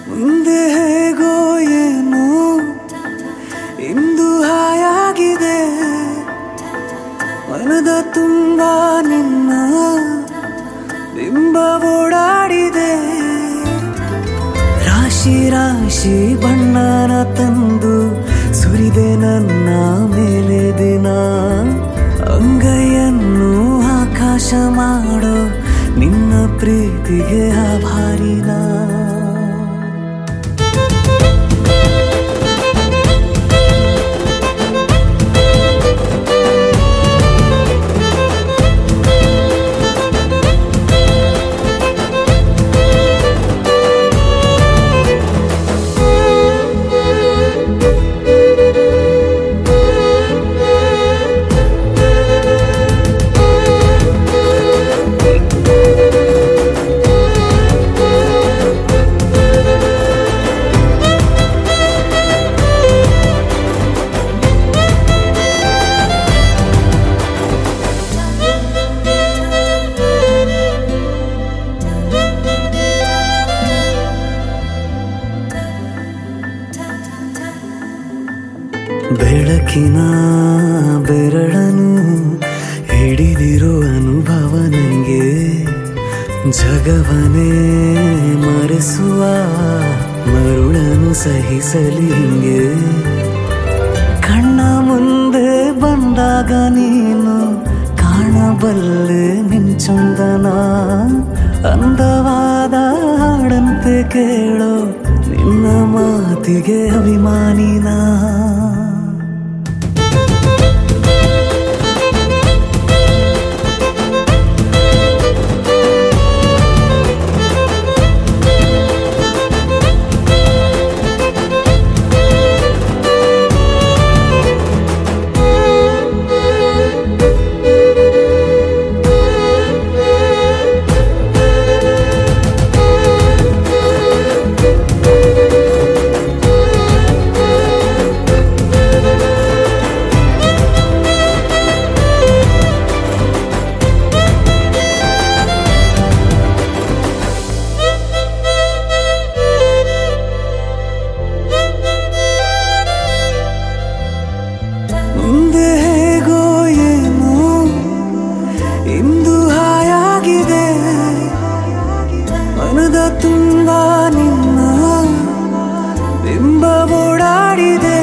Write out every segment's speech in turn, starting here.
ಮುಂದೆ ಹೇಗೋ ಏನು ಇಂದು ಹಾಯಾಗಿದೆ ಮನದ ತುಂಬ ನಿನ್ನ ಬಿಂಬ ಓಡಾಡಿದೆ ರಾಶಿ ರಾಶಿ ಬಣ್ಣನ ತಂದು ಸುರಿದೆ ನನ್ನ ಮೇಲೆ ದಿನ ಅಂಗೈಯನ್ನು ಆಕಾಶ ಮಾಡೋ ನಿನ್ನ ಪ್ರೀತಿಗೆ ಆಭಾರಿನ ಬೆಳಕಿನ ಬೆರಳನು ಹಿಡಿದಿರೋ ಅನುಭವ ನಂಗೆ ಜಗವನೇ ಮರೆಸುವ ಮರುಳನು ಸಹಿಸಲಿ ಹಿಂಗೆ ಕಣ್ಣ ಮುಂದೆ ಬಂದಾಗ ನೀನು ಕಾಣಬಲ್ಲೆ ಮಿಂಚೊಂದನ ಅಂದವಾದ ಹಾಡಂತೆ ಕೇಳೋ ನಿನ್ನ ಮಾತಿಗೆ ಅಭಿಮಾನಿನಾ ಮುಂದೆ ಹೇಗೋ ಏನು ಇಂದು ಹಾಯಾಗಿದೆ ಮನದ ತುಂಬ ನಿನ್ನ ಬಿಂಬ ಓಡಾಡಿದೆ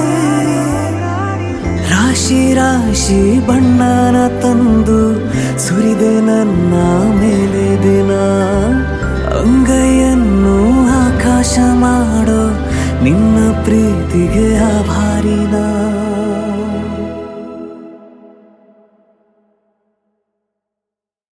ರಾಶಿ ರಾಶಿ ಬಣ್ಣನ ತಂದು ಸುರಿದೆ ನನ್ನ ಮೇಲೆ ದಿನ ಅಂಗೈಯನ್ನು ಆಕಾಶ ಮಾಡೋ ನಿನ್ನ ಪ್ರೀತಿಗೆ ಆಭಾರಿನ